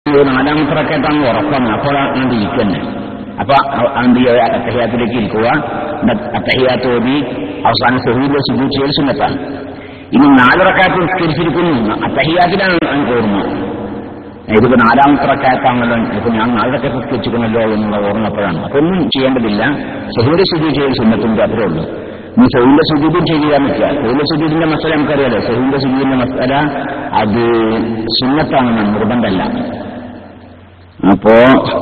ഇത് നാലാമത്തെ റക്കത്താണെന്ന് ഉറപ്പാണ് അപ്പോഴാണ് ഇരിക്കുന്നത് അപ്പൊ എന്ത് ചെയ്യുക അത്തഹ്യാത്തിലേക്ക് ഇരിക്കുക അത്തഹ്യാത്ത് ഓതി അവസാനം സെഹൂരിലെ സുഖിച്ചതിൽ സുന്നത്താണ് ഇനി നാല് റക്കാത്ത് നിസ്കരിച്ചിരിക്കുന്നു അത്തഹ്യാത്തിലാണ് എനിക്ക് ഓർമ്മ ഇതിപ്പോ നാലാമത്തെ റക്കാത്താണല്ലോ ഇപ്പൊ ഞാൻ നാല് റക്കാത്ത് നിസ്കരിച്ചിരിക്കുന്നല്ലോ എന്നുള്ള ഓർമ്മ അപ്പോഴാണ് അപ്പൊ ഒന്നും ചെയ്യേണ്ടതില്ല സെഹൂരി ശുദ്ധി ചെയ്യൽ സുന്നത്തിന്റെ അത്രേ ഉള്ളൂ ഇനി സെഹൂലിന്റെ ശുദ്ധിയും ചെയ്യാൻ പറ്റില്ല സെഹൂലിന്റെ ശുദ്ധിന്റെ മസാല നമുക്കറിയാലോ സെഹൂലിന്റെ ശുദ്ധിന്റെ മസാല അത് സുന്നത്താണെന്ന് നിർബന്ധമല്ല അപ്പോ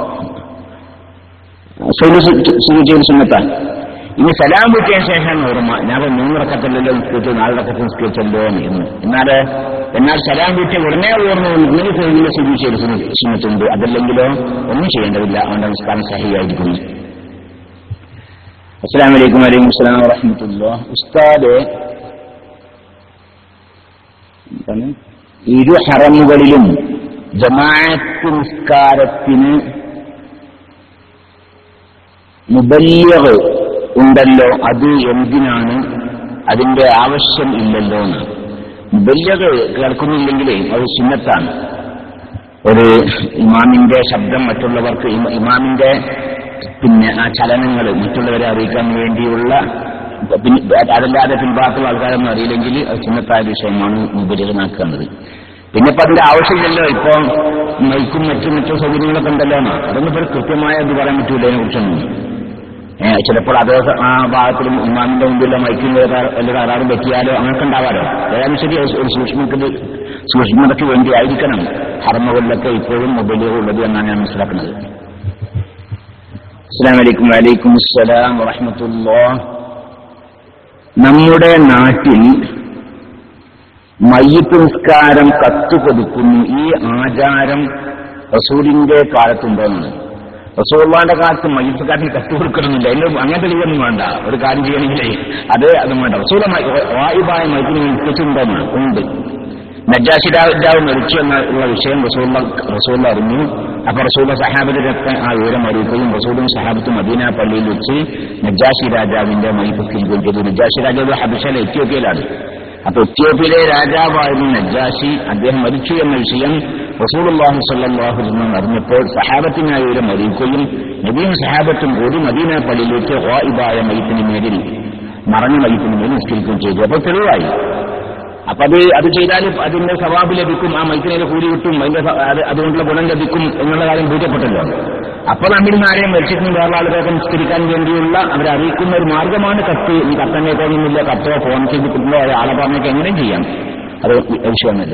സൂചിച്ചത് സുന്നത്താണ് ഇനി സലാം വീട്ടിയ ശേഷം ഓർമ്മ ഞാൻ മൂന്ന് റക്കത്തല്ലല്ലോ നിസ്കരിച്ചു നാല് റക്കത്ത് നിസ്കരിച്ചല്ലോ എന്ന് എന്നാൽ എന്നാൽ സലാം വീട്ടിയ ഉടനെ ഓർമ്മ ഇങ്ങനെ സൈനിക സൂചിച്ചത് സുന്നത്തുണ്ട് അതല്ലെങ്കിലോ ഒന്നും ചെയ്യേണ്ടതില്ല അവന്റെ നമസ്കാരം സഹിയായിരിക്കുന്നു അസ്സാം വലൈക്കും വലൈക്കും അസ്സലാം വറഹമത്തുള്ള ഉസ്താദ് എന്താണ്? ഇരു ഹറമുകളിലും ജമാഅത്ത് നിസ്കാരത്തിന് മുബല്യഗ് ഉണ്ടല്ലോ അത് എന്തിനാണ് അതിന്റെ ആവശ്യം ഇല്ലല്ലോ എന്ന് മുബല്യഗ് കേൾക്കുന്നില്ലെങ്കിലേ അത് സുന്നത്താണ് ഒരു ഇമാമിന്റെ ശബ്ദം മറ്റുള്ളവർക്ക് ഇമ- ഇമാമിന്റെ പിന്നെ ആ ചലനങ്ങൾ മറ്റുള്ളവരെ അറിയിക്കാൻ വേണ്ടിയുള്ള പിന്നെ അതല്ലാതെ പിൻഭാഗത്തുള്ള ആൾക്കാരൊന്നും അറിയില്ലെങ്കിൽ അത് സുന്നത്തായ വിഷയമാണ് മുബലികനാക്കുന്നത് പിന്നെ ഇപ്പൊ അതിന്റെ ആവശ്യമില്ലല്ലോ ഇപ്പൊ മൈക്കും മറ്റും മറ്റു സൗകര്യങ്ങളൊക്കെ ഉണ്ടല്ലോ എന്നാ. അതൊന്നും ഇപ്പോൾ കൃത്യമായ ഇത് പറയാൻ പറ്റൂല അതിനെ കുറിച്ചൊന്നും ഏ, ചിലപ്പോൾ അതേ സ- ആ ഭാഗത്തിലും ഇമാമിന്റെ മുമ്പിലോ മൈക്കിന്റെ വല്ല തകരാറും പറ്റിയാലോ അങ്ങനെയൊക്കെ ഉണ്ടാവാലോ ഏതായാലും ശരി ഒരു ഒരു സൂക്ഷ്മത്തിന് സൂക്ഷ്മതയ്ക്ക് വേണ്ടി ആയിരിക്കണം ഹർമ്മകളിലൊക്കെ ഇപ്പോഴും മൊബൈലുകൾ ഉള്ളത് എന്നാണ് ഞാൻ മനസ്സിലാക്കുന്നത് അസ്സാം വലൈക്കും വലൈക്കും അസ്സലാം വറഹമത്തുല്ലാ നമ്മുടെ നാട്ടിൽ മയ്യത്ത് നിസ്കാരം കത്തുകൊടുക്കുന്നു ഈ ആചാരം റസൂലിന്റെ കാലത്തുണ്ടോന്നാണ് റസൂള്ളാന്റെ കാലത്ത് മയ്യത്തുകാരന് കത്ത് കൊടുക്കണമെന്നില്ല അതിന് അങ്ങനത്തെ രീതിയൊന്നും വേണ്ട ഒരു കാര്യം ചെയ്യണമെങ്കിലേ അത് അതും വേണ്ട റസൂല വായുബായ മയ്യത്തിന് നിൽക്കുന്നുണ്ടോന്നാണ് ഉണ്ട് നജാശി രാജാവ് മരിച്ചു എന്നുള്ള വിഷയം റസൂള്ള റസൂള്ള അറിഞ്ഞു അപ്പൊ റസൂള്ള സഹാബത്തിനൊക്കെ ആ വിവരം അറിയിക്കുകയും റസൂലും സഹാബത്തും മദീന പള്ളിയിൽ വെച്ച് നജാശി രാജാവിന്റെ മയ്യത്തുക്കുകയും ചെയ്തു നജാശി രാജാവ് ഹബിഷയിലെ എത്യോപ്യയിലാണ് അപ്പൊ എത്യോപ്യയിലെ രാജാവായിരുന്ന നജാശി അദ്ദേഹം മരിച്ചു എന്ന വിഷയം റസൂലുള്ളാഹി സ്വല്ലല്ലാഹു അലൈഹി വസല്ലം അറിഞ്ഞപ്പോൾ സഹാബത്തിനായി ഒരു മരിക്കുകയും നബിയും സഹാബത്തും ഒരു മദീന പള്ളിയിലേക്ക് വായിബായ മയ്യത്തിന് മേലിൽ മറഞ്ഞ മയ്യത്തിന് മേൽ നിസ്കരിക്കുകയും ചെയ്തു അപ്പോൾ തെളിവായി അപ്പൊ അത് അത് ചെയ്താൽ അതിന്റെ സവാബ് ലഭിക്കും ആ മൈക്കിനെ കൂലി കിട്ടും അതിന്റെ സ- അത് അതുകൊണ്ടുള്ള ഗുണം ലഭിക്കും എന്നുള്ള കാര്യം ബോധ്യപ്പെട്ടല്ലോ അപ്പൊ നമ്മൾ ഇന്ന് ആരെയും മരിച്ചിട്ടും വേറെ ആളുകളൊക്കെ നിസ്കരിക്കാൻ വേണ്ടിയുള്ള അവരെ അറിയിക്കുന്ന ഒരു മാർഗമാണ് കത്ത് ഈ കത്തന്നെ തോന്നുന്നില്ല കത്തോ ഫോൺ ചെയ്ത് കിട്ടുന്നോ ആളെ പറഞ്ഞൊക്കെ എങ്ങനെയും ചെയ്യാം അത് വിഷയമൊന്നുമില്ല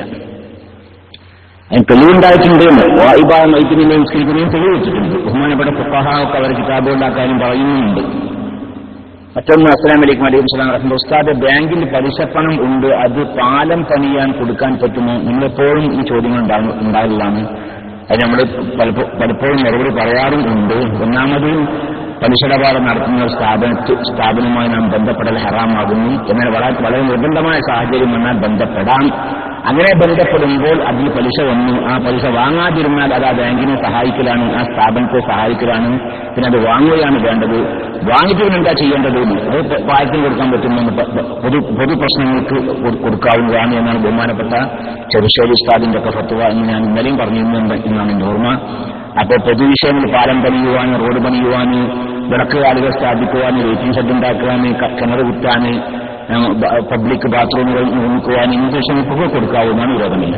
അതിന് തെളിവുണ്ടായിട്ടുണ്ട് വായിബായ മൈക്കിനെ നിസ്കരിക്കുന്നതും തെളിവ് വെച്ചിട്ടുണ്ട് ബഹുമാനപ്പെട്ട ഫുക്കാഹ ഒക്കെ അവർ കിതാബുണ്ടാക്കാനും പറയുന്നുമുണ്ട് മറ്റൊന്ന് അസ്സലാം വലൈക്കും അലൈക്കും സ്വലാം റഹ്മത്ത് ഉസ്താദ് ബാങ്കിൽ പലിശപ്പണം ഉണ്ട് അത് പാലം പണിയാൻ കൊടുക്കാൻ പറ്റുമോ നിങ്ങളെപ്പോഴും ഈ ചോദ്യങ്ങൾ ഉണ്ടാകും- ഉണ്ടാകലാണ് അത് നമ്മൾ പലപ്പോ- പലപ്പോഴും മറുപടി പറയാറും ഉണ്ട് ഒന്നാമത് പലിശടപാട് നടത്തുന്ന ഒരു സ്ഥാപനത്തിൽ സ്ഥാപനവുമായി നാം ബന്ധപ്പെടൽ ഹറാമാകുന്നു എന്നാൽ വളരെ വളരെ നിർബന്ധമായ സാഹചര്യം വന്നാൽ ബന്ധപ്പെടാം അങ്ങനെ ബന്ധപ്പെടുമ്പോൾ അതിൽ പലിശ വന്നു ആ പലിശ വാങ്ങാതിരുന്നാൽ അത് ആ ബാങ്കിനെ സഹായിക്കലാണ് ആ സ്ഥാപനത്തെ സഹായിക്കലാണ് പിന്നെ അത് വാങ്ങുകയാണ് വേണ്ടത് വാങ്ങിച്ചു പിന്നെ എന്താ ചെയ്യേണ്ടത് എന്ന് അത് പ- വായ്പയും കൊടുക്കാൻ പറ്റുമെന്ന് പ- പ- പൊതു പൊതു പ്രശ്നങ്ങൾക്ക് കൊ- കൊടുക്കാവുന്നതാണ് എന്നാണ് ബഹുമാനപ്പെട്ട ചെറുശ്ശേരി ഉസ്താദിന്റെ ഒക്കെ ഫത്വ എന്ന് ഞാൻ ഇന്നലെയും പറഞ്ഞിരുന്നുണ്ട് എന്നാണ് എന്റെ ഓർമ്മ അപ്പോൾ പൊതുവിഷയങ്ങൾ പാലം പണിയുവാൻ റോഡ് പണിയുവാൻ വിളക്ക് കാലുകൾ സ്ഥാപിക്കുവാൻ വെയിറ്റിംഗ് ഷെഡ് ഉണ്ടാക്കുവാൻ ക- കിണർ കുത്താൻ പബ്ലിക് ബാത്റൂമുകൾ നിർമ്മിക്കുവാൻ ഇങ്ങനത്തെ വിഷയങ്ങൾക്കൊക്കെ കൊടുക്കാവുന്നതാണ് വിരോധമില്ല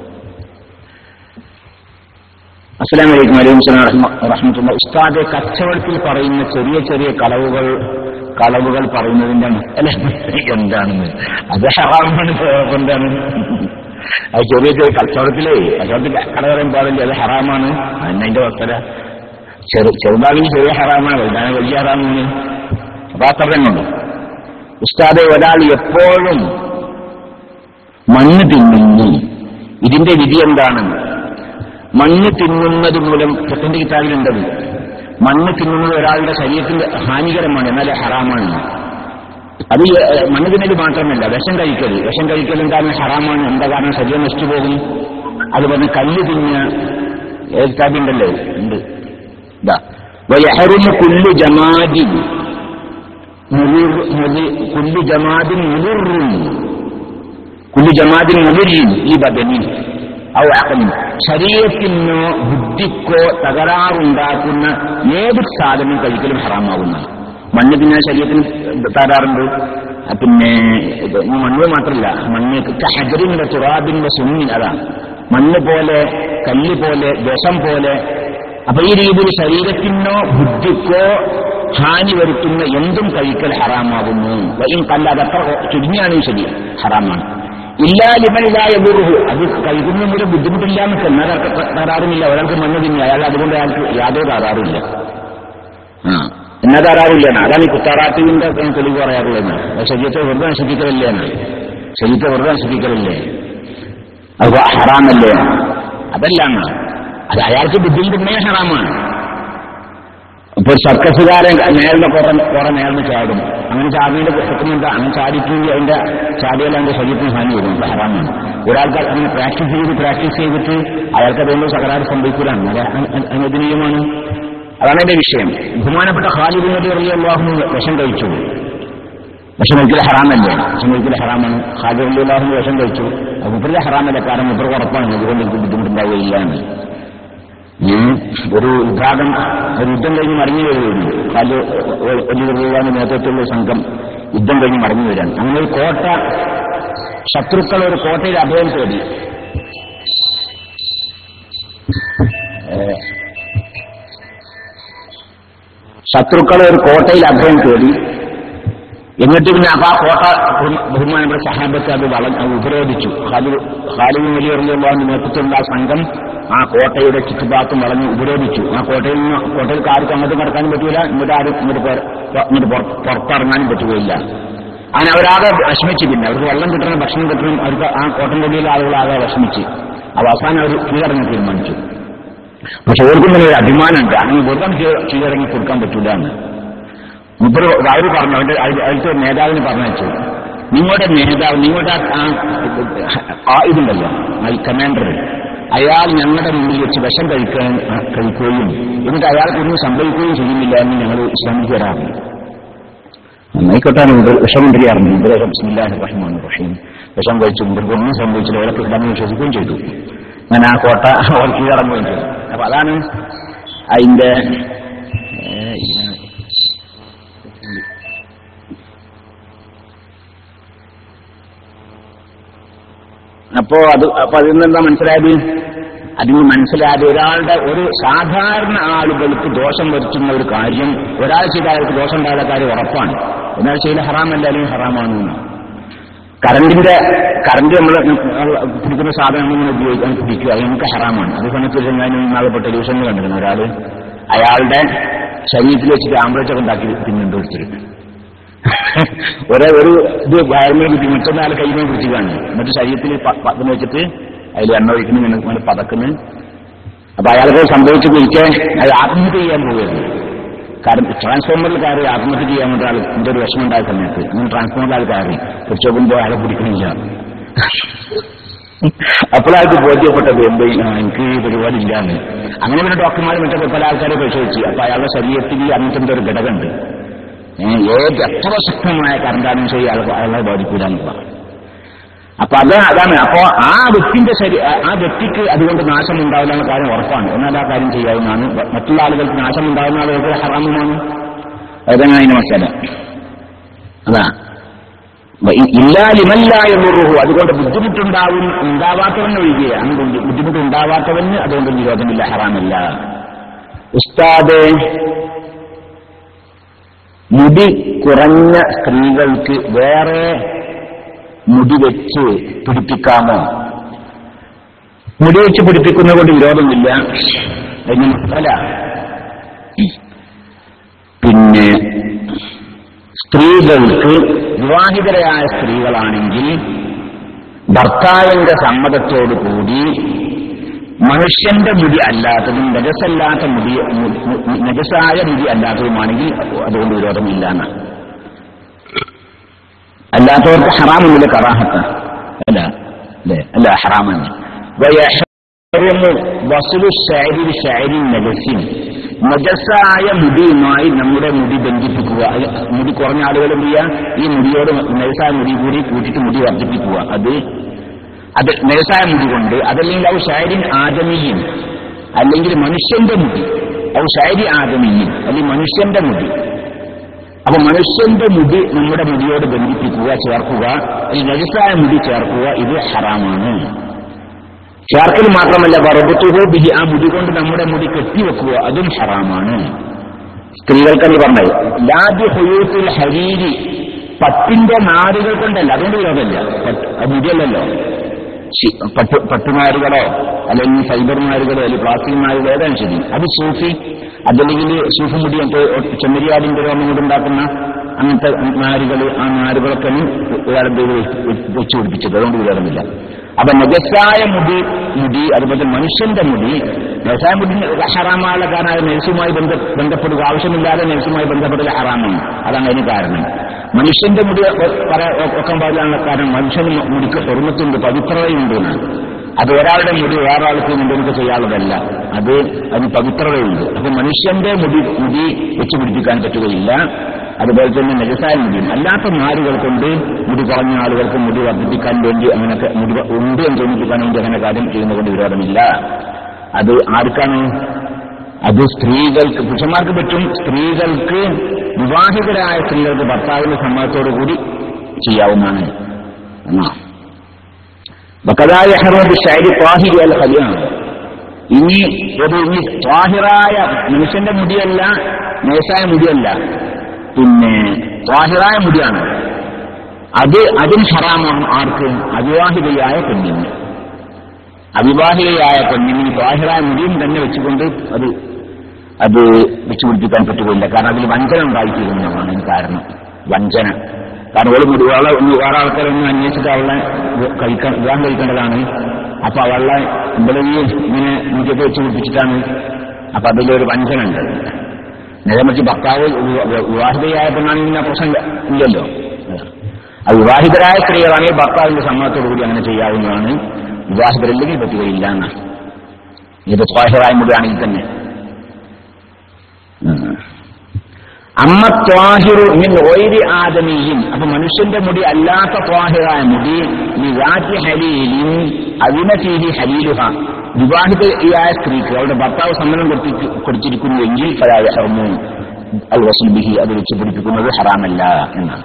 അസ്സലാം വലൈക്കും വലൈക്കും സ്ലാം റഹ്മത്തുള്ള ഉസ്താദെ കച്ചവടത്തിൽ പറയുന്ന ചെറിയ ചെറിയ കളവുകൾ കളവുകൾ പറയുന്നതിന്റെ മസല എന്താണെന്ന് അത് ഹറാമാണ് എന്താണ് അത് ചെറിയ ചെറിയ കച്ചവടത്തിലേ കച്ചവടത്തിൽ കട പറയാൻ പാടില്ല അത് ഹറാമാണ് അതിന്റെ മസല ചെറു ചെറുതാണെങ്കിൽ ചെറിയ ഹറാമാണ് വലുതാണ് വലിയ ഹറാമാണ് അപ്പൊ അത്ര തന്നെ ഉണ്ട് ഉസ്താദെ ഒരാൾ എപ്പോഴും മണ്ണ് തിന്നുന്നു ഇതിന്റെ വിധി എന്താണ് മണ്ണ് തിന്നുന്നത് മൂലം പ്രസിന്റെ കിതാബിലുണ്ടത് മണ്ണ് തിന്നുന്നത് ഒരാളുടെ ശരീരത്തിന് ഹാനികരമാണ് എന്നാൽ ഹറാമാണ് അത് ഈ, ഏ, മണ്ണ് തിന്നൽ മാത്രമല്ല വിഷം കഴിക്കൽ വിഷം കഴിക്കൽ എന്താണ് ഹറാമാണ് എന്താ കാരണം ശരീരം നശിച്ചുപോകും അതുപോലെ കല്ല് തിന്ന ഏത് കിതാബുണ്ടല്ലോ ഉണ്ട് ഇതാ വയഹറുമ കുല്ലു ജമാദി മുലിർ മുലി- കുല്ലു ജമാദിൻ മുലിറും കുല്ലു ജമാദിൻ മുലിരിൻ ഈ ബദനി ഔ അഖലിൻ ശരീരത്തിനോ ബുദ്ധിക്കോ തകരാറുണ്ടാക്കുന്ന ഏത് സാധനം കഴിക്കലും ഹറാമാവുന്നതാണ് മണ്ണ് പിന്നെ ശരീരത്തിന് തകരാറുണ്ട് ആ പിന്നെ ഇത് മണ്ണ് മാത്രമല്ല മണ്ണ് ഹജറിന്റെ തുറാബിന്റെ സുന്നിൻ അതാണ് മണ്ണ് പോലെ കല്ല് പോലെ വിഷം പോലെ അപ്പൊ ഈ രീതിയിൽ ശരീരത്തിനോ ബുദ്ധിക്കോ ഹാനി വരുത്തുന്ന എന്തും കഴിക്കൽ ഹറാമാകുന്നു വൈൻ കല്ല അതത്ര ചുരുങ്ങിയാണെങ്കിൽ ശരി ഹറാമാണ് ഇല്ലാ ലിമനിലായ ഗുരുഹു അത് കഴിക്കുന്ന മൂലം ബുദ്ധിമുട്ടില്ല എന്നൊക്കെ എന്നാൽ അയാൾക്ക് തകരാറുമില്ല ഒരാൾക്ക് മണ്ണ് തിന്നി അയാൾ അതുകൊണ്ട് അയാൾക്ക് യാതൊരു തകരാറില്ല ആ എന്നാ തകരാറില്ല അതാണ് ഈ കുത്താറാത്തിന്റെ തെളിവ് പറയാറുള്ളത് ശരീരത്തെ വെറുതെ നശിപ്പിക്കലല്ലേ എന്ന് ശരീരത്തെ വെറുതെ നശിപ്പിക്കലല്ലേ അത് ഹറാമല്ലേ അതല്ല എന്നാ. അത് അയാൾക്ക് ബുദ്ധിമുട്ടുന്നേ ഹറാമാണ് ഇപ്പൊ ഒരു സർക്കസുകാരൻ നേരിന്റെ കുറെ കുറെ നേർന്ന് ചാടും അങ്ങനെ ചാടിയുടെ കുറ്റത്തിനെന്താ അങ്ങനെ ചാടിയിട്ടുണ്ടെങ്കിൽ അതിന്റെ ചാടിയാൽ അതിന്റെ ശരീരത്തിന് ഹാനി വരും അത് ഹറാമാണ് ഒരാൾക്ക് അങ്ങനെ പ്രാക്ടീസ് ചെയ്ത് പ്രാക്ടീസ് ചെയ്തിട്ട് അയാൾക്ക് അതുകൊണ്ട് തകരാറ് സംഭവിക്കൂലാണ് അത് അ- അ- അനുവദനീയമാണ് അതാണ് എന്റെ വിഷയം ബഹുമാനപ്പെട്ട ഖാലിദ് നബി അള്ളാഹു വിഷം കഴിച്ചു വിഷം കഴിക്കൽ ഹറാമല്ലേ വിഷം കഴിക്കൽ ഹറാമാണ് ഖാലിദ് അള്ളാഹു വിഷം കഴിച്ചു അത് മുപ്പറിലെ ഹറാമല്ല കാരണം മുപ്പർ ഉറപ്പാണ് അതുകൊണ്ട് എനിക്ക് ബുദ്ധിമുട്ടുണ്ടാവുകയില്ല എന്ന് ഉം. ഒരു വിഭാഗം ഒരു യുദ്ധം കഴിഞ്ഞ് മടങ്ങി വരികയായിരുന്നു കാല് വലിയ നേതൃത്വത്തിലുള്ള ഒരു സംഘം യുദ്ധം കഴിഞ്ഞ് മടങ്ങി വരികയാണ് അങ്ങനെ ഒരു കോട്ട ശത്രുക്കൾ ഒരു കോട്ടയിൽ അഭയം തേടി ഏഹ്, ശത്രുക്കൾ ഒരു കോട്ടയിൽ അഭയം തേടി എന്നിട്ട് പിന്നെ അപ്പൊ ആ കോട്ട ബഹു- ബഹുമാനപ്പെട്ട സഹാബത്ത് അത് വള അത് ഉപരോധിച്ചു ഖാലിദ് ഖാലിദ് വലിയ നേതൃത്വമുള്ള ആ സംഘം ആ കോട്ടയുടെ ചുറ്റുഭാഗത്തും വളഞ്ഞ് ഉപരോധിച്ചു ആ കോട്ടയിൽ നിന്ന് കോട്ടയിൽ ആർക്കും അങ്ങോട്ട് കടക്കാനും പറ്റൂല ഇങ്ങോട്ട് ആരും ഇങ്ങോട്ട് പുറ- ഇങ്ങോട്ട് പുറ- പുറത്തിറങ്ങാനും പറ്റുകയില്ല അങ്ങനെ അവരാകെ വിഷമിച്ചു പിന്നെ അവർക്ക് വെള്ളം കിട്ടണം ഭക്ഷണം കിട്ടണം അവർക്ക് ആ കോട്ടന്റെ ഉള്ളിൽ ആളുകൾ ആകെ വിഷമിച്ച് അപ്പൊ അവസാനം അവർ കീഴടങ്ങി തീരുമാനിച്ചു പക്ഷെ ഓർക്കും തന്നെ ഒരു അഭിമാനമുണ്ട് അങ്ങനെ വെറുതെ കീഴ- കീഴടങ്ങി കൊടുക്കാൻ പറ്റൂല എന്ന് മുപ്പത് അവര് പറഞ്ഞു അവന്റെ അതി- അതിലത്തെ ഒരു നേതാവിന് പറഞ്ഞു നിങ്ങളുടെ നേതാവ് നിങ്ങളുടെ ആ- ആ ഇതുണ്ടല്ലോ ആ ഈ കമാൻഡർ അയാൾ ഞങ്ങളുടെ മുമ്പിൽ വെച്ച് വിഷം കഴിക്കാൻ കഴിക്കുകയും എന്നിട്ട് അയാൾക്ക് ഒന്നും സംഭവിക്കുകയും ചെയ്യുന്നില്ല എന്ന് ഞങ്ങൾ ഇസ്ലാമിക്ക് വരാറുണ്ട് നന്നായിക്കോട്ടെ വിഷം കൊണ്ടിരിക്കാറുണ്ട് ഇബ്രാഹിം ബിസ്മില്ലാഹി റഹ്മാൻ റഹീം വിഷം കഴിച്ചു ഇവർക്ക് ഒന്നും സംഭവിച്ചില്ല അവരെ കിട്ടാൻ വിശ്വസിക്കുകയും ചെയ്തു ഞാൻ ആ കോട്ട അവർ കീഴടങ്ങുകയും ചെയ്തു അപ്പൊ അതാണ് അതിന്റെ ഏ, ഇതിന് അപ്പോ അത് അപ്പൊ അതിൽ നിന്ന് എന്താ മനസ്സിലായത് അതിന് മനസ്സിലായത് ഒരാളുടെ ഒരു സാധാരണ ആളുകൾക്ക് ദോഷം വരുത്തുന്ന ഒരു കാര്യം ഒരാൾ ചെയ്ത അയാൾക്ക് ദോഷം ഉണ്ടായ കാര്യം ഉറപ്പാണ് എന്നാൽ ചെയ്ത ഹറാമല്ല അല്ലെങ്കിൽ ഹറാമാണ് എന്ന്. കറണ്ടിന്റെ കറണ്ട് നമ്മൾ പിടിക്കുന്ന സാധനം ഇങ്ങനെ ഉപയോഗിക്കാൻ പിടിക്കുക അത് നമുക്ക് ഹറാമാണ് അത് സമയത്ത് ഞാൻ നാളെ ടെലിവിഷനിൽ കണ്ടിരുന്നു ഒരാള് അയാളുടെ ശരീരത്തിൽ വെച്ചിട്ട് ആംബുലൻസ് ഉണ്ടാക്കി പിന്നുണ്ട് എടുത്തിട്ട് ഒരേ ഒരു ഇത് വയറിനെ പിടിച്ച് മറ്റൊന്നാൾ കൈമേ പിടിച്ച് കാണും എന്നിട്ട് ശരീരത്തിൽ പ- പ- ഇതിന് വെച്ചിട്ട് അതിൽ എണ്ണ ഒഴിക്കുന്നു ഇങ്ങനെ ഇങ്ങനെ പതക്കുന്നു അപ്പൊ അയാൾക്ക് സംഭവിച്ചു കുറിച്ച് അയാൾ ആത്മഹത്യ ചെയ്യാൻ പോവുകയായിരുന്നു കാരണം ട്രാൻസ്ഫോമറിൽ കയറി ആത്മഹത്യ ചെയ്യാൻ വേണ്ടി ആൾ എന്റെ ഒരു വിഷമം ഉണ്ടായ സമയത്ത് അങ്ങനെ ട്രാൻസ്ഫോമറിൽ ആൾ കയറി തിരിച്ചു നോക്കുമ്പോൾ അയാളെ പിടിക്കണില്ല അപ്പോഴാൾക്ക് ബോധ്യപ്പെട്ടത് എന്ത് ആ, എനിക്ക് ഈ പരിപാടി ഇല്ലാന്ന് അങ്ങനെ പിന്നെ ഡോക്ടർമാർ മറ്റേ പല ആൾക്കാരെ പരിശോധിച്ചു അപ്പൊ അയാളുടെ ശരീരത്തിൽ അങ്ങനത്തെ എന്തോ ഒരു ഘടകമുണ്ട് ഏ, ഏത് എത്ര ശക്തമായ കറണ്ടാണെന്ന് ശരി അയാളെ അയാളെ ബാധിക്കൂല എന്നുള്ള അപ്പൊ അത് അതാണ് അപ്പോ ആ വ്യക്തിന്റെ ശരി ആ- ആ വ്യക്തിക്ക് അതുകൊണ്ട് നാശം ഉണ്ടാവില്ല എന്ന കാര്യം ഉറപ്പാണ് എന്നാൽ ആ കാര്യം ചെയ്യാവുന്നതാണ് മ- മറ്റുള്ള ആളുകൾക്ക് നാശം ഉണ്ടാകുന്ന ആളുകൾക്ക് ഹറാമുമാണ് അതാണ് അതിന് മനസ്സില അതാ വ- ഇ- ഇല്ലാ ലിമല്ല എന്നുറുഹു അതുകൊണ്ട് ബുദ്ധിമുട്ടുണ്ടാവും ഉണ്ടാവാത്തവന് ഒഴികെ അങ്ങനെ ബുദ്ധി- ബുദ്ധിമുട്ടുണ്ടാവാത്തവന് അതുകൊണ്ട് നിരോധമില്ല ഹറാമല്ല ഉസ്താദ് മുടി കുറഞ്ഞ സ്ത്രീകൾക്ക് വേറെ മുടി വെച്ച് പിടിപ്പിക്കാമോ മുടി വെച്ച് പിടിപ്പിക്കുന്നത് കൊണ്ട് വിരോധമില്ല അതിന് അല്ല പിന്നെ സ്ത്രീകൾക്ക് വിവാഹിതരായ സ്ത്രീകളാണെങ്കിൽ ഭർത്താവിന്റെ സമ്മതത്തോടു കൂടി മനുഷ്യന്റെ മുടി അല്ലാത്തതും നജസല്ലാത്ത മുടി മു- മു- നജസായ മുടി അല്ലാത്തതുമാണെങ്കിൽ അതുകൊണ്ട് വിരോധമില്ല എന്നാണ് അല്ലാത്തവർക്ക് ഹറാമൊന്നുമില്ല കറാഹത്ത് അല്ല അല്ലേ അല്ല ഹറാമാണ് വയഹ്റമു വസുലു ശാരി ശാരി നജസിൻ നജസായ മുടിയുമായി നമ്മുടെ മുടി ബന്ധിപ്പിക്കുക അത് മുടി കുറഞ്ഞ ആളുകൾ എന്ത് ചെയ്യുക ഈ മുടിയോട് നജസായ മുടി കൂടി കൂട്ടിയിട്ട് മുടി വർദ്ധിപ്പിക്കുക അത് അത് നജസായ മുടി കൊണ്ട് അതല്ലെങ്കിൽ ഔ ഷാരിൻ ആദമിയും അല്ലെങ്കിൽ മനുഷ്യന്റെ മുടി ഔ ഷാരി ആദമിയും അല്ലെങ്കിൽ മനുഷ്യന്റെ മുടി അപ്പൊ മനുഷ്യന്റെ മുടി നമ്മുടെ മുടിയോട് ബന്ധിപ്പിക്കുക ചേർക്കുക ഈ നജസായ മുടി ചേർക്കുക ഇത് ഹറാമാണ് ചേർക്കൽ മാത്രമല്ല വറബത്തുഹോ ബിഹി ആ മുടി കൊണ്ട് നമ്മുടെ മുടി കെട്ടിവെക്കുക അതും ഹറാമാണ് സ്ത്രീകൾക്കെന്ന് പറഞ്ഞത് ലാദ്യ ഹുയൂത്തിൽ ഹരീരി പട്ടിന്റെ നാരുകൾ കൊണ്ടല്ല അതുകൊണ്ട് വിരോധമല്ല പട്ട് അത് മുടിയല്ലല്ലോ ശി- പട്ടു പട്ടുനാരുകളോ അല്ലെങ്കിൽ ഫൈബർ നാരുകളോ അല്ലെങ്കിൽ പ്ലാസ്റ്റിക് നാരുകളോ ഏതാണ് ശരി അത് സൂഫി അതല്ലെങ്കിൽ സൂഫി മുടി മറ്റേ ചെമ്മരിയാടിന്റെ രോമം കൊണ്ട് ഉണ്ടാക്കുന്ന അങ്ങനത്തെ നാരുകൾ ആ നാരുകളൊക്കെ ഒരാളെ വെച്ചു പിടിപ്പിച്ചത് അതുകൊണ്ട് വിരോധമില്ല അപ്പൊ നജസായ മുടി മുടി അതുപോലെ മനുഷ്യന്റെ മുടി നജസായ മുടി ഹറാമായ കാരണം അത് നെൽസുമായി ബന്ധ ബന്ധപ്പെടുക ആവശ്യമില്ലാതെ നെൽസുമായി ബന്ധപ്പെടൽ ഹറാമാണ് അതാണ് അതിന് കാരണം മനുഷ്യന്റെ മുടി ഒക്കെ പാടില്ലാനുള്ള കാരണം മനുഷ്യന് മുടിക്ക് ഹെർമത്തുണ്ട് പവിത്രതയുണ്ട് എന്നാണ് അത് ഒരാളുടെ മുടി വേറെ ആൾക്ക് മുമ്പ് ചെയ്യാനുള്ളതല്ല അത് അതിന് പവിത്രതയുണ്ട് അപ്പൊ മനുഷ്യന്റെ മുടി മുടി വെച്ച് പിടിപ്പിക്കാൻ പറ്റുകയില്ല അതുപോലെ തന്നെ നെജസായ മുടിയും അല്ലാത്ത നാരുകൾ കൊണ്ട് മുടി കുറഞ്ഞ ആളുകൾക്ക് മുടി വർദ്ധിപ്പിക്കാൻ വേണ്ടി അങ്ങനെയൊക്കെ മുടി ഉണ്ട് എന്ന് തോന്നിപ്പിക്കാൻ വേണ്ടി അങ്ങനെ കാര്യം ചെയ്യുന്നതുകൊണ്ട് വിരോധമില്ല അത് ആർക്കാണ് അത് സ്ത്രീകൾക്ക് പുരുഷന്മാർക്ക് പറ്റും സ്ത്രീകൾക്ക് വിവാഹിതരായ സ്ത്രീകൾക്ക് ഭർത്താവിന്റെ സമ്മതത്തോടു കൂടി ചെയ്യാവുന്നതാണ് എന്നാ ബക്കതായ ഹറോബ് ഷൈരി ത്വാഹിരി അൽ ഹലിയാണ് ഇനി ഒരു ഇനി ത്വാഹിറായ മനുഷ്യന്റെ മുടിയല്ല നേസായ മുടിയല്ല പിന്നെ ത്വാഹിറായ മുടിയാണ് അത് അതും ഹറാമാണ് ആർക്ക് അവിവാഹിതയായ പെണ്ണിന് അവിവാഹിതയായ പെണ്ണിന് ത്വാഹിറായ മുടിയും തന്നെ വെച്ചുകൊണ്ട് അത് അത് വെച്ചു പിടിപ്പിക്കാൻ പറ്റുകയില്ല കാരണം അതിൽ വഞ്ചന ഉണ്ടായിത്തീരുന്നതാണ് അതിന് കാരണം വഞ്ചന കാരണം ഒരു മുടി വേറെ വേറെ ആൾക്കാരൊന്നും അന്വേഷിച്ചിട്ട് അവളെ കഴിക്കാൻ വിവാഹം കഴിക്കേണ്ടതാണ് അപ്പൊ അവളെ ഇവിടെ ഈ ഇങ്ങനെ മുടിയൊക്കെ വെച്ച് പിടിപ്പിച്ചിട്ടാണ് അപ്പൊ അതിലൊരു വഞ്ചന ഉണ്ട് നേരെ മറിച്ച് ഭർത്താവ് വിവ- വിവാഹിതയായ പെണ്ണാണെങ്കിൽ ആ പ്രശ്നം ഇല്ലല്ലോ ആ വിവാഹിതരായ സ്ത്രീകളാണെങ്കിൽ ഭർത്താവിന്റെ സമ്മതത്തോടു കൂടി അങ്ങനെ ചെയ്യാവുന്നതാണ് വിവാഹിതരല്ലെങ്കിൽ പറ്റുകയില്ല എന്നാണ് ഇത് സ്വാഹിറായ മുടിയാണെങ്കിൽ തന്നെ അമ്മ ത്വാഹിറു മിൻ ഒയിരി ആദമിയും അപ്പൊ മനുഷ്യന്റെ മുടി അല്ലാത്ത ത്വാഹിറായ മുടി നിവാറ്റി ഹലീലിൻ അവിനഫീഹി ഹലീലുഹ വിവാഹിതയായ സ്ത്രീക്ക് അവരുടെ ഭർത്താവ് സമ്മതം കൊടുത്തി കൊടുത്തിരിക്കുന്നുവെങ്കിൽ ഫലായ ഹർമു അൽ വസുൽ ബിഹി അത് വെച്ച് പിടിപ്പിക്കുന്നത് ഹറാമല്ല എന്നാണ്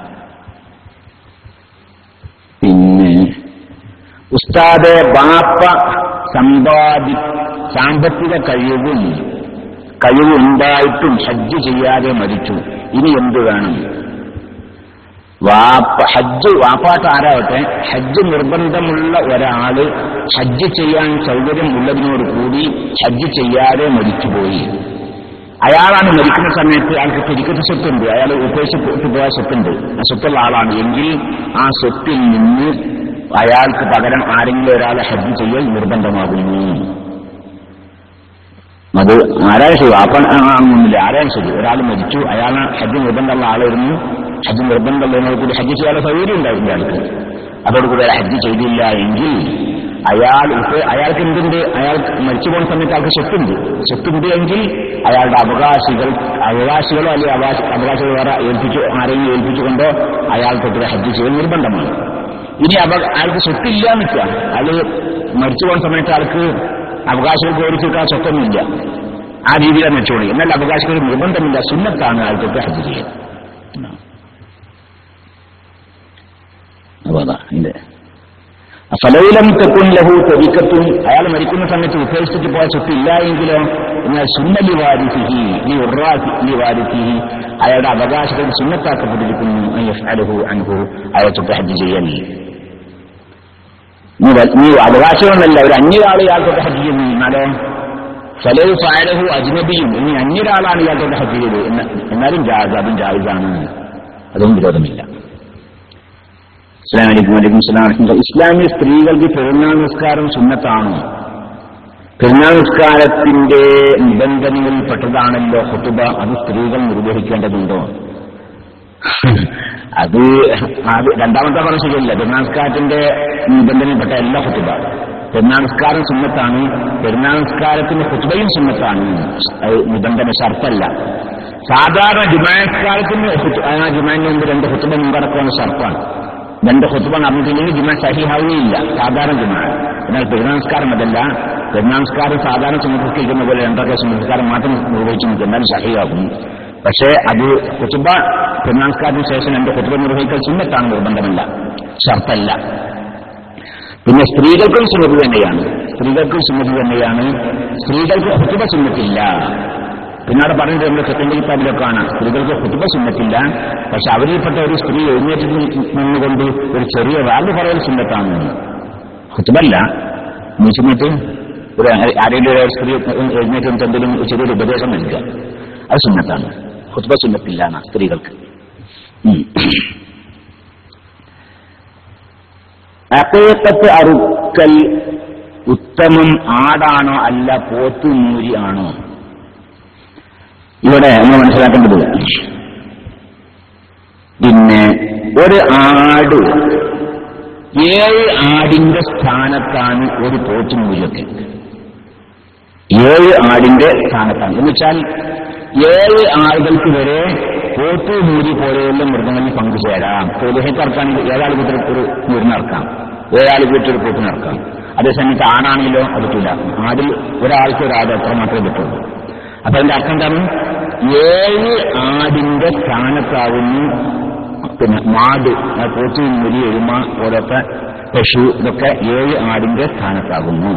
പിന്നെ ഉസ്താദെ ബാപ്പ സമ്പാദി സാമ്പത്തിക കഴിവും കഴിവുണ്ടായിട്ടും ഹജ്ജ് ചെയ്യാതെ മരിച്ചു ഇനി എന്ത് വേണം വാപ്പ ഹജ്ജ് വാപ്പാട്ട് ആരാവട്ടെ ഹജ്ജ് നിർബന്ധമുള്ള ഒരാള് ഹജ്ജ് ചെയ്യാൻ സൗകര്യം ഉള്ളതിനോട് കൂടി ഹജ്ജ് ചെയ്യാതെ മരിച്ചുപോയി അയാളാണ് മരിക്കുന്ന സമയത്ത് അയാൾക്ക് തിരിക്കുന്ന സ്വത്തുണ്ട് അയാൾ ഉപേക്ഷിച്ചിട്ട് പോയ സ്വത്തുണ്ട് ആ സ്വത്തുള്ള ആളാണ് എങ്കിൽ ആ സ്വത്തിൽ നിന്ന് അയാൾക്ക് പകരം ആരെങ്കിലും ഒരാളെ ഹജ്ജ് ചെയ്യൽ നിർബന്ധമാകുന്നു അത് ആരായ ശരി ആപ്പാണെന്നില്ല ആരായ ശരി ഒരാൾ മരിച്ചു അയാൾ ഹജ്ജ് നിർബന്ധമുള്ള ആളായിരുന്നു ഹജ്ജ് നിർബന്ധമുള്ളതിനോട് കൂടി ഹജ്ജ് ചെയ്യാനുള്ള സൗകര്യം ഉണ്ടായിരുന്നു അയാൾക്ക് അതോടുകൂടി അയാൾ ഹജ്ജ് ചെയ്തില്ല എങ്കിൽ അയാൾ ഇപ്പൊ അയാൾക്ക് എന്തുണ്ട് അയാൾ മരിച്ചു പോകുന്ന സമയത്ത് അയാൾക്ക് സ്വത്തുണ്ട് സ്വത്തുണ്ട് എങ്കിൽ അയാളുടെ അവകാശികൾ അവകാശികളോ അല്ലെങ്കിൽ അവകാശ അവകാശികൾ വേറെ ഏൽപ്പിച്ചു ആരെങ്കിലും ഏൽപ്പിച്ചുകൊണ്ടോ അയാൾക്കൊക്കെ ഹജ്ജ് ചെയ്യൽ നിർബന്ധമാണ് ഇനി അവ അയാൾക്ക് സ്വത്തില്ല നിൽക്കുക അയാൾ മരിച്ചു പോകുന്ന സമയത്ത് ആൾക്ക് അവകാശികൾ ഓടിച്ചെടുക്കാൻ സ്വത്തൊന്നുമില്ല ആ രീതിയിലാണ് വെച്ചോളി എന്നാൽ അവകാശികൾ നിർബന്ധമില്ല സുന്നത്താണ് അയാൾക്കൊക്കെ ഹജ്ജ് ചെയ്യുക അപ്പൊ അതാ ഇതിന്റെ ഫലവിലം തെക്കുൻ ലഹു തെരിക്കത്തും അയാൾ മരിക്കുന്ന സമയത്ത് ഉപേക്ഷിച്ചിട്ട് പോയ സ്വത്ത് ഇല്ല എങ്കിലോ എന്നാൽ സുന്നലി വാരിസിഹി ഈ ഉറാലി വാരിസിഹി അയാളുടെ അവകാശത്തിൽ സുന്നത്താക്കപ്പെട്ടിരിക്കുന്നു അയ്യഫ്അലുഹു അൻഹു അയാൾക്കൊക്കെ ഹജ്ജ് ചെയ്യൽ നീ വ- നീ അവകാശമൊന്നല്ല ഒരു അന്യൊരാൾ ഇയാൾക്കൊക്കെ ഹജ്ജ് ചെയ്യുന്നു എന്നാലോ ഫലവ് ഫാലഹു അജ്നബിയും ഇനി അന്യൊരാളാണ് ഇയാൾക്കൊക്കെ ഹജ്ജ് ചെയ്തത് എന്ന- എന്നാലും ജാസ് അതും ജായിസാണ് അതും വിരോധമില്ല അസ്ലാം വലൈക്കും വലൈക്കും സ്ലാം വറഹ്മത്തുള്ളാഹി. ഇസ്ലാമിൽ സ്ത്രീകൾക്ക് പെരുന്നാൾ നിസ്കാരം സുന്നത്താണോ പെരുന്നാൾ നിസ്കാരത്തിന്റെ നിബന്ധനകളിൽ പെട്ടതാണല്ലോ ഹുത്തുബ അത് സ്ത്രീകൾ നിർവഹിക്കേണ്ടതുണ്ടോ അത് അത് രണ്ടാമത്തെ പറഞ്ഞ ശരിയല്ല പെരുന്നാൾ നിസ്കാരത്തിന്റെ നിബന്ധനയിൽപ്പെട്ട എല്ലാ ഹുത്തുബ പെരുന്നാൾ നിസ്കാരം സുന്നത്താണ് പെരുന്നാൾ നിസ്കാരത്തിന്റെ ഹുത്തുബയും സുന്നത്താണ് അത് നിബന്ധന ഷർത്തല്ല സാധാരണ ജുമാനസ്കാരത്തിന് ഹുത്ത്- ആ ജുമാനിന് മുമ്പ് രണ്ട് ഹുത്തുബ മുമ്പടക്കുന്ന ഷർത്താണ് രണ്ട് ഹുത്തുബ നടന്നിട്ടില്ലെങ്കിൽ ജുമ സഹിഹാവുകയില്ല സാധാരണ ജുമ എന്നാൽ പെരുന്നാംസ്കാരം അതല്ല പെരുന്നാംസ്കാരം സാധാരണ സുമർപ്പിക്കുന്ന പോലെ രണ്ടൊക്കെ സുമർക്കാരം മാത്രം നിർവഹിച്ചു നമുക്ക് എന്നാലും സഹിയാകും പക്ഷേ അത് ഹുത്തുബ പെരുന്നാംസ്കാരത്തിന് ശേഷം രണ്ട് ഹുത്തുബ നിർവഹിക്കൽ സുന്നത്താണ് നിർബന്ധമല്ല ഷർത്തല്ല പിന്നെ സ്ത്രീകൾക്കും സുന്നത്ത് തന്നെയാണ് സ്ത്രീകൾക്കും സുന്നത്ത് തന്നെയാണ് സ്ത്രീകൾക്ക് ഹുത്തുബ സുന്നത്തില്ല പിന്നെ അവിടെ പറഞ്ഞത് നമ്മുടെ സെക്കൻഡ് കിതാബിലൊക്കെ കാണാം സ്ത്രീകൾക്ക് ഹുത്തുബ സുന്നത്തില്ല പക്ഷെ അവരിൽപ്പെട്ട ഒരു സ്ത്രീ എഴുന്നേറ്റ് നിന്നുകൊണ്ട് ഒരു ചെറിയ വാല് പറയൽ സുന്നത്താണ് ഹുത്തുബല്ല നീച്ചിട്ട് ഒരു ആരെങ്കിലും ഒരു സ്ത്രീ എഴുന്നേറ്റ് നിന്നിട്ട് എന്തെങ്കിലും ഒരു ചെറിയൊരു ഉപദേശം നൽകുക അത് സുന്നത്താണ് ഹുത്തുബ സുന്നത്തില്ല എന്നാ സ്ത്രീകൾക്ക് ഉം. അക്കയക്കത്ത് അറുക്കൽ ഉത്തമം ആടാണോ അല്ല പോത്തുമൂരി ആണോ ഇവിടെ നമ്മൾ മനസ്സിലാക്കേണ്ടത് പിന്നെ ഒരു ആട് ഏഴ് ആടിന്റെ സ്ഥാനത്താണ് ഒരു പോത്തുമൂരിയൊക്കെ ഏഴ് ആടിന്റെ സ്ഥാനത്താണ് എന്ന് വെച്ചാൽ ഏഴ് ആളുകൾക്ക് വരെ പോത്ത് മൂരി പോലെയുള്ള മൃഗങ്ങളിൽ പങ്കുചേരാം പൊതുഹക്കാർക്കാണെങ്കിൽ ഏഴാൾ കൂട്ടർ ഒരു മൂരിനിറക്കാം ഏഴാൾ കൂട്ടർ ഒരു പോത്തിനിറക്കാം അതേസമയത്ത് ആണാണെങ്കിലോ അത് പറ്റില്ല ആടിൽ ഒരാൾക്ക് ഒരാട് അത്ര മാത്രമേ പറ്റുള്ളൂ അപ്പൊ അതിന്റെ അർത്ഥം എന്താണ് ഏഴ് ആടിന്റെ സ്ഥാനത്താവുന്നു പിന്നെ മാട് ആ പോത്ത് മുരി എരുമ പോലത്തെ പശു ഇതൊക്കെ ഏഴ് ആടിന്റെ സ്ഥാനത്താകുന്നു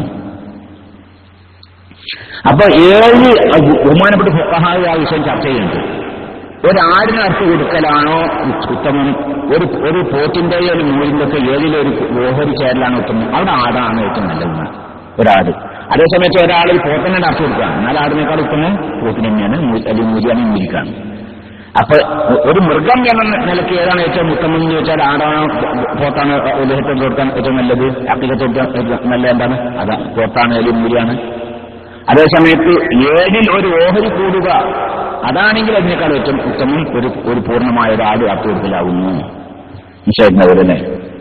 അപ്പൊ ഏഴ് ബഹുമാനപ്പെട്ട ഫുക്കഹായ ആ വിഷയം ചർച്ച ചെയ്യുന്നുണ്ട് ഒരാടിന് അർത്ഥ കൊടുക്കലാണോ ഉത്തമം ഒരു ഒരു പോത്തിന്റെയോ ഒരു മൂരിന്റെ ഒക്കെ ഏതിലോ ഒരു ഓഹരി ചേരലാണോ ഉത്തമം അവിടെ ആടാണ് ഏറ്റവും നല്ലത് ഒരാട് അതേസമയത്ത് ഒരാൾ പോത്തിനെ അർത്ഥം കൊടുക്കുക എന്നാൽ ആടിനേക്കാൾ ഉത്തമം പോത്തിന് തന്നെയാണ് മൂ- അല്ലെങ്കിൽ മൂരിയാണ് മൂരിക്കാണ് അപ്പൊ ഒരു മൃഗം എന്ന നിലയ്ക്ക് ഏതാണ് ഏറ്റവും ഉത്തമം എന്ന് ചോദിച്ചാൽ ആടാണോ പോത്താണ് ഉദ്ദേഹത്തെ കൊടുക്കാൻ ഏറ്റവും നല്ലത് അപ്പികത്തെ കൊടുക്കാൻ നല്ല എന്താണ് അതാ പോത്താണ് അല്ലെങ്കിൽ മൂരിയാണ് അതേസമയത്ത് ഏഴിൽ ഒരു ഓഹരി കൂടുക അതാണെങ്കിൽ അതിനേക്കാൾ ഏറ്റവും ഉത്തമം ഒരു ഒരു പൂർണ്ണമായ ഒരു ആട് അത്തുകൊടുക്കലാവുന്നു നിഷേധനവരനെ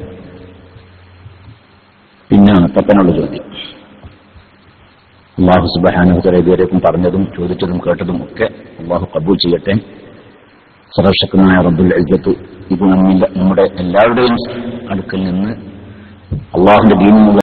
പിന്നെ പത്തനുള്ള ചോദ്യം അള്ളാഹു സുബാനുഹുത്തല ഇതുവരേക്കും പറഞ്ഞതും ചോദിച്ചതും കേട്ടതും ഒക്കെ അള്ളാഹു കബൂൽ ചെയ്യട്ടെ സർവശക്തനായ റബ്ബുൽ ഇജ്ജത്ത് ഇത് നമ്മിന്റെ നമ്മുടെ എല്ലാവരുടെയും അടുക്കൽ നിന്ന് അള്ളാഹുന്റെ ദീനിനുള്ള